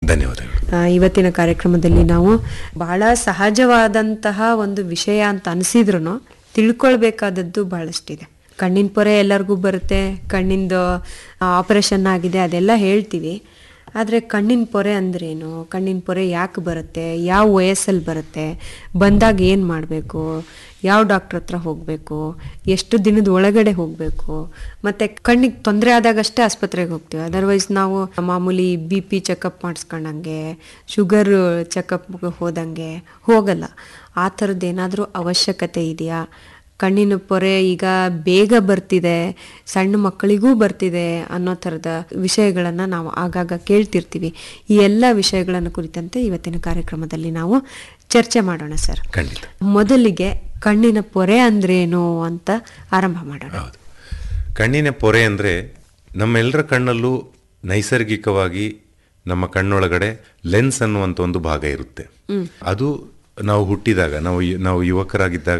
ಧನ್ಯವಾದಗಳು ಆ, ಇವತ್ತಿನ ಕಾರ್ಯಕ್ರಮದಲ್ಲಿ ನಾವು ಬಹಳ ಸಹಜವಾದಂತಹ ಒಂದು ವಿಷಯ ಅಂತ ಅನಿಸಿದ್ರು ತಿಳ್ಕೊಳ್ಬೇಕಾದದ್ದು ಬಹಳಷ್ಟಿದೆ ಕಣ್ಣಿನ ಪೊರೆ ಎಲ್ಲರಿಗೂ ಬರುತ್ತೆ ಕಣ್ಣಿಂದು ಆಪರೇಷನ್ ಆಗಿದೆ ಅದೆಲ್ಲ ಹೇಳ್ತೀವಿ ಆದರೆ ಕಣ್ಣಿನ ಪೊರೆ ಅಂದ್ರೇನು ಕಣ್ಣಿನ ಪೊರೆ ಯಾಕೆ ಬರುತ್ತೆ ಯಾವ ವಯಸ್ಸಲ್ಲಿ ಬರುತ್ತೆ ಬಂದಾಗ ಏನು ಮಾಡಬೇಕು ಯಾವ ಡಾಕ್ಟ್ರ್ ಹತ್ರ ಹೋಗಬೇಕು ಎಷ್ಟು ದಿನದ ಒಳಗಡೆ ಹೋಗಬೇಕು ಮತ್ತು ಕಣ್ಣಿಗೆ ತೊಂದರೆ ಆದಾಗಷ್ಟೇ ಆಸ್ಪತ್ರೆಗೆ ಹೋಗ್ತೀವಿ ಅದರ್ವೈಸ್ ನಾವು ಮಾಮೂಲಿ ಬಿ ಪಿ ಚೆಕಪ್ ಮಾಡಿಸ್ಕೊಂಡಂಗೆ ಶುಗರ್ ಚೆಕಪ್ಗೆ ಹೋದಂಗೆ ಹೋಗಲ್ಲ ಆ ಥರದ್ದು ಏನಾದರೂ ಅವಶ್ಯಕತೆ ಇದೆಯಾ ಕಣ್ಣಿನ ಪೊರೆ ಈಗ ಬೇಗ ಬರ್ತಿದೆ ಸಣ್ಣ ಮಕ್ಕಳಿಗೂ ಬರ್ತಿದೆ ಅನ್ನೋ ಥರದ ವಿಷಯಗಳನ್ನು ನಾವು ಆಗಾಗ ಕೇಳ್ತಿರ್ತೀವಿ ಈ ಎಲ್ಲ ವಿಷಯಗಳನ್ನು ಕುರಿತಂತೆ ಇವತ್ತಿನ ಕಾರ್ಯಕ್ರಮದಲ್ಲಿ ನಾವು ಚರ್ಚೆ ಮಾಡೋಣ ಸರ್ ಖಂಡಿತ ಮೊದಲಿಗೆ ಕಣ್ಣಿನ ಪೊರೆ ಅಂದ್ರೇನು ಅಂತ ಆರಂಭ ಮಾಡೋಣ ಹೌದು ಕಣ್ಣಿನ ಪೊರೆ ಅಂದರೆ ನಮ್ಮೆಲ್ಲರ ಕಣ್ಣಲ್ಲೂ ನೈಸರ್ಗಿಕವಾಗಿ ನಮ್ಮ ಕಣ್ಣೊಳಗಡೆ ಲೆನ್ಸ್ ಅನ್ನುವಂಥ ಒಂದು ಭಾಗ ಇರುತ್ತೆ ಅದು ನಾವು ಹುಟ್ಟಿದಾಗ ನಾವು ಯು- ನಾವು ಯುವಕರಾಗಿದ್ದಾಗ